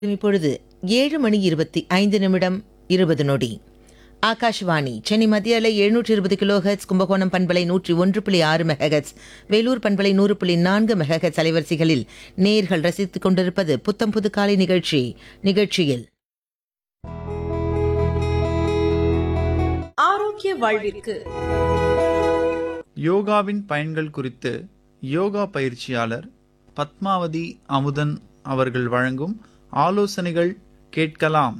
இப்பொழுது ஏழு மணி இருபத்தி ஐந்து நிமிடம் இருபது நொடி ஆகாஷ்வாணி சென்னை மத்திய அலை எழுநூற்றி இருபது கிலோஹெட்ஸ் கும்பகோணம் பண்பலை நூற்றி ஒன்று புள்ளி ஆறு மெகஹெட்ஸ் வேலூர் பண்பலை நூறு புள்ளி நான்கு மெகஹெட்ஸ் அலைவரிசைகளில் நேர்கள் ரசித்துக் கொண்டிருப்பது புத்தம் புது காலை நிகழ்ச்சி நிகழ்ச்சியில் ஆரோக்கிய வாழ்விற்கு யோகாவின் பயன்கள் குறித்து யோகா பயிற்சியாளர் பத்மாவதி அமுதன் அவர்கள் வழங்கும் ஆலோசனைகள் கேட்கலாம்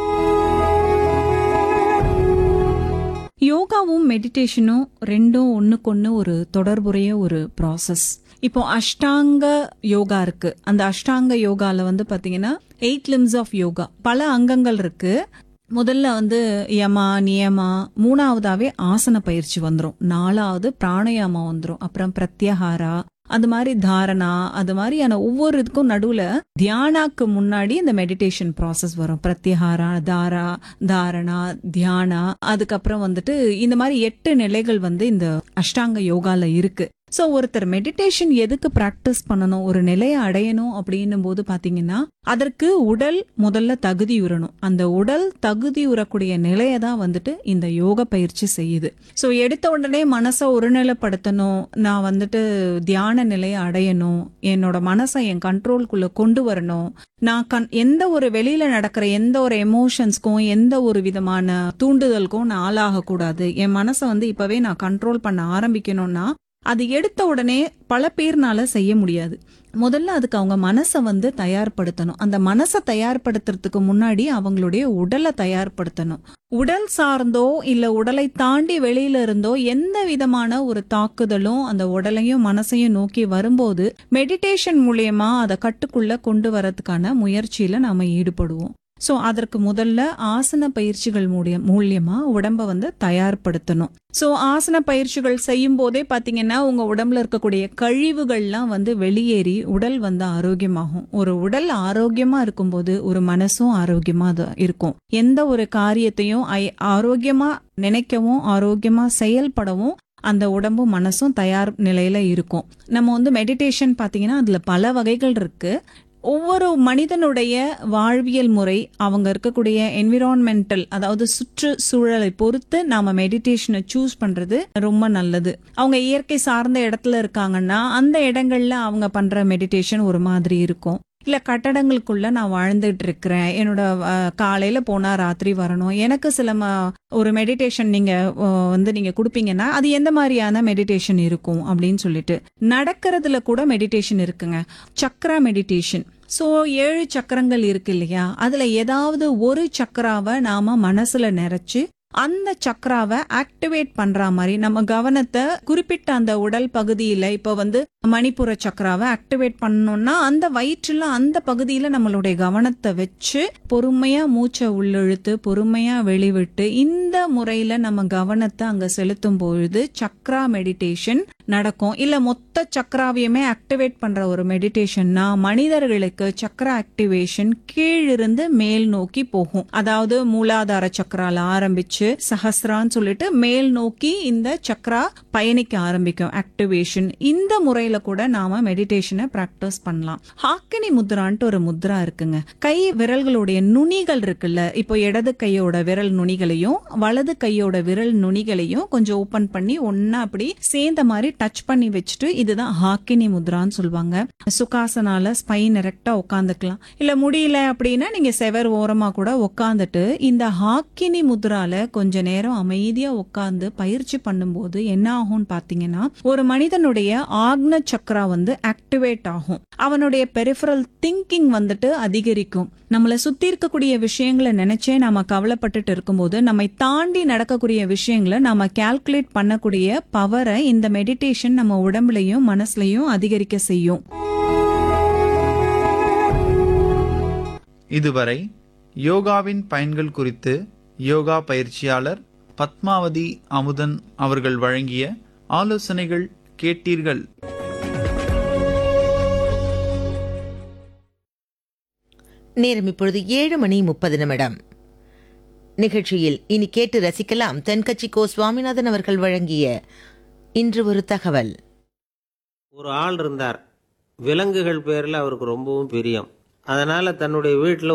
யோகாவும் மெடிடேஷனும் ரெண்டும் ஒண்ணுக்கொன்னு ஒரு தொடர்புடைய ஒரு ப்ராசஸ் இப்போ அஷ்டாங்க யோகா இருக்கு அந்த அஷ்டாங்க யோகால வந்து பாத்தீங்கன்னா எயிட் லிம்ஸ் ஆஃப் யோகா பல அங்கங்கள் இருக்கு முதல்ல வந்து யமா நியமா மூணாவதாவே ஆசன பயிற்சி வந்துரும் நாலாவது பிராணயாமா வந்துரும் அப்புறம் பிரத்யஹாரா அது மாதிரி தாரணா அது மாதிரியான ஒவ்வொரு இதுக்கும் நடுவுல தியானாக்கு முன்னாடி இந்த மெடிடேஷன் ப்ராசஸ் வரும் பிரத்யஹாரா தாரா தாரணா தியானா அதுக்கப்புறம் வந்துட்டு இந்த மாதிரி எட்டு நிலைகள் வந்து இந்த அஷ்டாங்க யோகால இருக்கு சோ ஒருத்தர் மெடிடேஷன் எதுக்கு பிராக்டிஸ் பண்ணணும் ஒரு நிலையை அடையணும் அப்படின்னும் போது பாத்தீங்கன்னா அதற்கு உடல் முதல்ல தகுதியுறணும் அந்த உடல் தகுதியுறக்கூடிய நிலையை தான் வந்துட்டு இந்த யோக பயிற்சி செய்யுது சோ எடுத்த உடனே மனசை ஒருநிலைப்படுத்தணும் நான் வந்துட்டு தியான நிலையை அடையணும் என்னோட மனசை என் கண்ட்ரோல்குள்ள கொண்டு வரணும் நான் கண் எந்த ஒரு வெளியில நடக்கிற எந்த ஒரு எமோஷன்ஸ்க்கும் எந்த ஒரு விதமான தூண்டுதலுக்கும் நான் ஆளாக கூடாது என் மனசை வந்து இப்பவே நான் கண்ட்ரோல் பண்ண ஆரம்பிக்கணும்னா அது எடுத்த உடனே பல பேர்னால செய்ய முடியாது முதல்ல அதுக்கு அவங்க மனசை வந்து தயார்படுத்தணும் அந்த மனசை தயார்படுத்துறதுக்கு முன்னாடி அவங்களுடைய உடலை தயார்படுத்தணும் உடல் சார்ந்தோ இல்ல உடலை தாண்டி வெளியில இருந்தோ எந்த விதமான ஒரு தாக்குதலும் அந்த உடலையும் மனசையும் நோக்கி வரும்போது மெடிடேஷன் மூலியமா அதை கட்டுக்குள்ள கொண்டு வரதுக்கான முயற்சியில நாம ஈடுபடுவோம் சோ அதற்கு முதல்ல ஆசன பயிற்சிகள் மூலியம் மூலியமா உடம்ப வந்து தயார்படுத்தணும் சோ ஆசன பயிற்சிகள் செய்யும் போதே பாத்தீங்கன்னா உங்க உடம்புல இருக்கக்கூடிய கழிவுகள்லாம் வந்து வெளியேறி உடல் வந்து ஆரோக்கியமாகும் ஒரு உடல் ஆரோக்கியமா இருக்கும்போது ஒரு மனசும் ஆரோக்கியமா அது இருக்கும் எந்த ஒரு காரியத்தையும் ஐ- ஆரோக்கியமா நினைக்கவும் ஆரோக்கியமா செயல்படவும் அந்த உடம்பும் மனசும் தயார் நிலையில இருக்கும் நம்ம வந்து மெடிடேஷன் பாத்தீங்கன்னா அதுல பல வகைகள் இருக்கு ஒவ்வொரு மனிதனுடைய வாழ்வியல் முறை அவங்க இருக்கக்கூடிய என்விரான்மெண்டல் அதாவது சுற்றுச்சூழலை பொறுத்து நாம மெடிடேஷனை சூஸ் பண்றது ரொம்ப நல்லது அவங்க இயற்கை சார்ந்த இடத்துல இருக்காங்கன்னா அந்த இடங்கள்ல அவங்க பண்ற மெடிடேஷன் ஒரு மாதிரி இருக்கும் இல்ல கட்டடங்களுக்குள்ள நான் வாழ்ந்துட்டு இருக்கிறேன் என்னோட அஹ், காலையில போனா ராத்திரி வரணும் எனக்கு சில ம- ஒரு மெடிடேஷன் நீங்க அஹ், வந்து நீங்க கொடுப்பீங்கன்னா அது எந்த மாதிரியான மெடிடேஷன் இருக்கும் அப்படின்னு சொல்லிட்டு நடக்கிறதுல கூட மெடிடேஷன் இருக்குங்க சக்ரா மெடிடேஷன் சோ ஏழு சக்கரங்கள் இருக்கு இல்லையா அதுல ஏதாவது ஒரு சக்கராவை நாம மனசுல நிறைச்சு அந்த சக்கராவை ஆக்டிவேட் பண்ற மாதிரி நம்ம கவனத்தை குறிப்பிட்ட அந்த உடல் பகுதியில இப்ப வந்து மணிப்புர சக்கராவை ஆக்டிவேட் பண்ணணும்னா அந்த வயிற்றுல அந்த பகுதியில நம்மளுடைய கவனத்தை வச்சு பொறுமையா மூச்சை உள்ளிழுத்து பொறுமையா வெளிவிட்டு இந்த முறையில நம்ம கவனத்தை அங்க செலுத்தும் பொழுது சக்ரா மெடிடேஷன் நடக்கும் இல்ல மொத்த சக்கராவையுமே ஆக்டிவேட் பண்ற ஒரு மெடிடேஷன்னா மனிதர்களுக்கு சக்கர ஆக்டிவேஷன் கீழிருந்து மேல் நோக்கி போகும் அதாவது மூலாதார சக்கரால ஆரம்பிச்சு சஹஸ்ரான்னு சொல்லிட்டு மேல் நோக்கி இந்த சக்கரா பயணிக்க ஆரம்பிக்கும் ஆக்டிவேஷன் இந்த முறையில கூட நாம மெடிடேஷனை பிராக்டிஸ் பண்ணலாம் ஹாக்கினி முத்ரான்ட்டு ஒரு முத்ரா இருக்குங்க கை விரல்களுடைய நுனிகள் இருக்குல்ல இப்போ இடது கையோட விரல் நுனிகளையும் வலது கையோட விரல் நுனிகளையும் கொஞ்சம் ஓபன் பண்ணி ஒன்னா அப்படி சேர்ந்த மாதிரி டச் பண்ணி வச்சுட்டு இதுதான் ஹாக்கினி முத்ரான்னு சொல்லுவாங்க சுகாசனால ஸ்பைன் எரெக்டா உட்காந்துக்கலாம் இல்ல முடியல அப்படின்னா நீங்க செவர் ஓரமா கூட உட்காந்துட்டு இந்த ஹாக்கினி முத்ரால கொஞ்ச நேரம் அமைதியா உட்கார்ந்து பயிற்சி பண்ணும்போது என்ன ஆகும்னு பாத்தீங்கன்னா ஒரு மனிதனுடைய ஆக்ன சக்ரா வந்து ஆக்டிவேட் ஆகும் அவனுடைய பெரிஃபரல் திங்கிங் வந்துட்டு அதிகரிக்கும் நம்மளை சுத்தி இருக்கக்கூடிய விஷயங்களை நினைச்சே நாம கவலைப்பட்டுட்டு இருக்கும்போது நம்மை தாண்டி நடக்கக்கூடிய விஷயங்களை நாம கால்குலேட் பண்ணக்கூடிய பவரை இந்த மெடிடேஷன் நம்ம உடம்புலயும் மனசுலயும் அதிகரிக்க செய்யும் இதுவரை யோகாவின் பயன்கள் குறித்து யோகா பயிற்சியாளர் பத்மாவதி அமுதன் அவர்கள் வழங்கிய ஆலோசனைகள் கேட்டீர்கள் நேரம் இப்பொழுது ஏழு மணி முப்பது நிமிடம் நிகழ்ச்சியில் இனி கேட்டு ரசிக்கலாம் தென்கட்சி கோ சுவாமிநாதன் அவர்கள் வழங்கிய இன்று ஒரு தகவல் ஒரு ஆள் இருந்தார் விலங்குகள் பேரில் அவருக்கு ரொம்பவும் பிரியம் அதனால் தன்னுடைய வீட்டில்